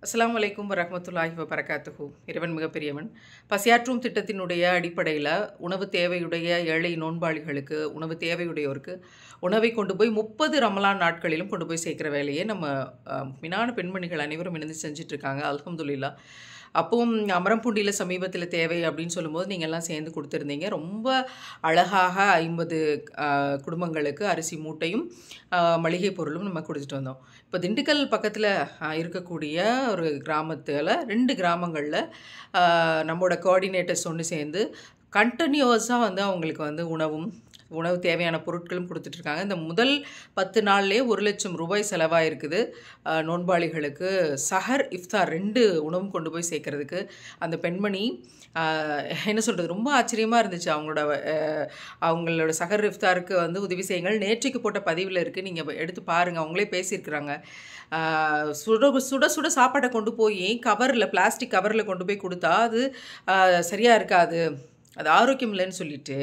அஸ்ஸலாமு அலைக்கும் வரஹ்மத்துல்லாஹி வபரகாத்துஹு இறைவன் மிகப்பெரியவன் பசியாற்றும் திட்டத்தினுடைய அடிப்படையில் உணவு தேவையுடைய ஏழை நோன்பாளிகளுக்கு உணவு தேவையுடையோருக்கு உணவை கொண்டு போய் முப்பது ரமலான் நாட்களிலும் கொண்டு போய் சேர்க்குற வேலையை நம்ம அஹ், மினான பெண்மணிகள் அனைவரும் இணைந்து செஞ்சுட்டு இருக்காங்க அல்ஹம்துலில்லா அப்பவும் அமரம்பூண்டியில் சமீபத்தில் தேவை அப்படின்னு சொல்லும்போது நீங்கள் எல்லாம் சேர்ந்து கொடுத்துருந்தீங்க ரொம்ப அழகாக ஐம்பது குடும்பங்களுக்கு அரிசி மூட்டையும் ஆஹ், மளிகை பொருளும் நம்ம கொடுத்துட்டு வந்தோம் இப்போ திண்டுக்கல் பக்கத்தில் இருக்கக்கூடிய ஒரு கிராமத்தில் ரெண்டு கிராமங்களில் நம்மளோட கோஆர்டினேட்டர்ஸ் ஒன்று சேர்ந்து கண்டினியூஸாக வந்து அவங்களுக்கு வந்து உணவும் உணவு தேவையான பொருட்களும் கொடுத்துட்ருக்காங்க இந்த முதல் பத்து நாள்லேயே ஒரு லட்சம் ரூபாய் செலவாக இருக்குது ஆஹ், நோன்பாளிகளுக்கு சஹர் இஃப்தார் ரெண்டு உணவும் கொண்டு போய் சேர்க்கறதுக்கு அந்த பெண்மணி ஆஹ், என்ன சொல்கிறது ரொம்ப ஆச்சரியமாக இருந்துச்சு அவங்களோட ஆஹ், அவங்களோட சஹர் இஃப்தாருக்கு வந்து உதவி செய்யுங்கள் நேற்றைக்கு போட்ட பதிவில் இருக்குது நீங்கள் எடுத்து பாருங்கள் அவங்களே பேசியிருக்கிறாங்க ஆஹ், சுட சுட சுட சாப்பாட்டை கொண்டு போய் கவரில் பிளாஸ்டிக் கவரில் கொண்டு போய் கொடுத்தா அது ஆஹ், சரியாக இருக்காது அது ஆரோக்கியம் இல்லைன்னு சொல்லிட்டு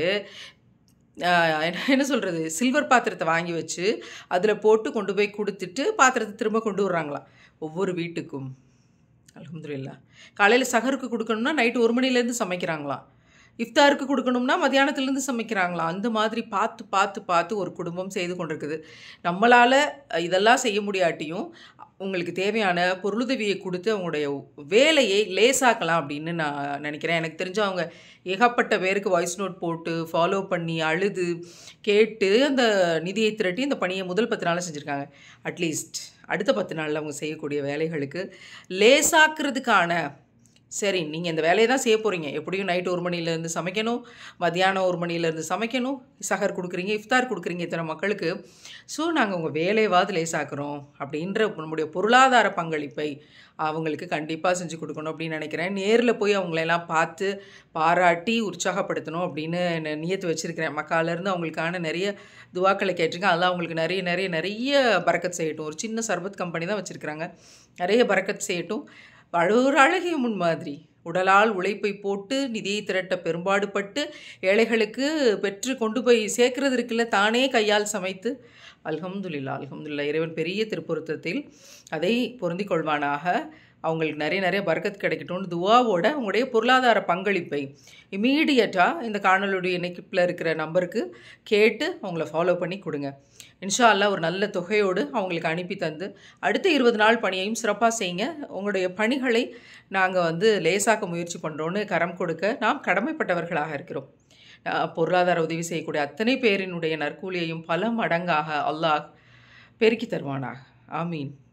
ஆஹ் என்ன என்ன சொல்கிறது சில்வர் பாத்திரத்தை வாங்கி வச்சு அதில் போட்டு கொண்டு போய் கொடுத்துட்டு பாத்திரத்தை திரும்ப கொண்டு வர்றாங்களாம் ஒவ்வொரு வீட்டுக்கும் அல்ஹம்துலில்லா காலையில் சகருக்கு கொடுக்கணும்னா நைட்டு ஒரு மணிலேருந்து சமைக்கிறாங்களாம் இஃப்தாருக்கு கொடுக்கணும்னா மதியானத்துலேருந்து சமைக்கிறாங்களாம் அந்த மாதிரி பார்த்து பார்த்து பார்த்து ஒரு குடும்பம் செய்து கொண்டிருக்குது நம்மளால் இதெல்லாம் செய்ய முடியாட்டியும் உங்களுக்கு தேவையான பொருளுதவியை கொடுத்து அவங்களுடைய வேலையை லேசாக்கலாம் அப்படின்னு நான் நினைக்கிறேன் எனக்கு தெரிஞ்சு அவங்க ஏகப்பட்ட பேருக்கு வாய்ஸ் நோட் போட்டு ஃபாலோ பண்ணி அழுது கேட்டு அந்த நிதியை திரட்டி இந்த பணியை முதல் பத்து நாளில் செஞ்சுருக்காங்க அட்லீஸ்ட் அடுத்த பத்து நாளில் அவங்க செய்யக்கூடிய வேலைகளுக்கு லேசாக்குறதுக்கான சரி நீங்கள் இந்த வேலையை தான் செய்ய போகிறீங்க எப்படியும் நைட்டு ஒரு மணிலேருந்து சமைக்கணும் மத்தியானம் ஒரு மணிலேருந்து சமைக்கணும் சஹர் கொடுக்குறீங்க இஃப்தார் கொடுக்குறீங்க இத்தனை மக்களுக்கு ஸோ நாங்கள் உங்கள் வேலையவாது லேசாக்குறோம் அப்படின்ற நம்முடைய பொருளாதார பங்களிப்பை அவங்களுக்கு கண்டிப்பாக செஞ்சு கொடுக்கணும் அப்படின்னு நினைக்கிறேன் நேரில் போய் அவங்களெல்லாம் பார்த்து பாராட்டி உற்சாகப்படுத்தணும் அப்படின்னு நான் நியத்து வச்சுருக்கிறேன் மக்காலேருந்து அவங்களுக்கான நிறைய துவாக்களை கேட்டிருக்கேன் அதெல்லாம் அவங்களுக்கு நிறைய நிறைய நிறைய பறக்கத் செய்யட்டும் ஒரு சின்ன சர்பத் கம்பெனி தான் வச்சுருக்கிறாங்க நிறைய பறக்கத் செய்யட்டும் ஒரு அழகிய முன்மாதிரி உடலால் உழைப்பை போட்டு நிதியை திரட்ட பெரும்பாடுபட்டு ஏழைகளுக்கு பெற்று கொண்டு போய் சேர்க்கறது இருக்குல்ல தானே கையால் சமைத்து அல்ஹம்துலில்லா அல்ஹம்துலில்லா இறைவன் பெரிய திருப்பொருத்தத்தில் அதை பொருந்திக் கொள்வானாக அவங்களுக்கு நிறைய நிறைய பரக்கத் கிடைக்கட்டும்னு துவாவோட உங்களுடைய பொருளாதார பங்களிப்பை இமீடியட்டாக இந்த காணொலியுடைய இணைப்பில் இருக்கிற நம்பருக்கு கேட்டு அவங்கள ஃபாலோ பண்ணி கொடுங்க இன்ஷா அல்லாஹ் ஒரு நல்ல தொகையோடு அவங்களுக்கு அனுப்பி தந்து அடுத்த இருபது நாள் பணியையும் சிறப்பாக செய்யுங்க உங்களுடைய பணிகளை நாங்கள் வந்து லேசாக்க முயற்சி பண்ணுறோன்னு கரம் கொடுக்க நாம் கடமைப்பட்டவர்களாக இருக்கிறோம் அஹ் பொருளாதார உதவி செய்யக்கூடிய அத்தனை பேரினுடைய நற்கூலியையும் பல மடங்காக அல்லாஹ் பெருக்கி தருவானாக ஆமீன்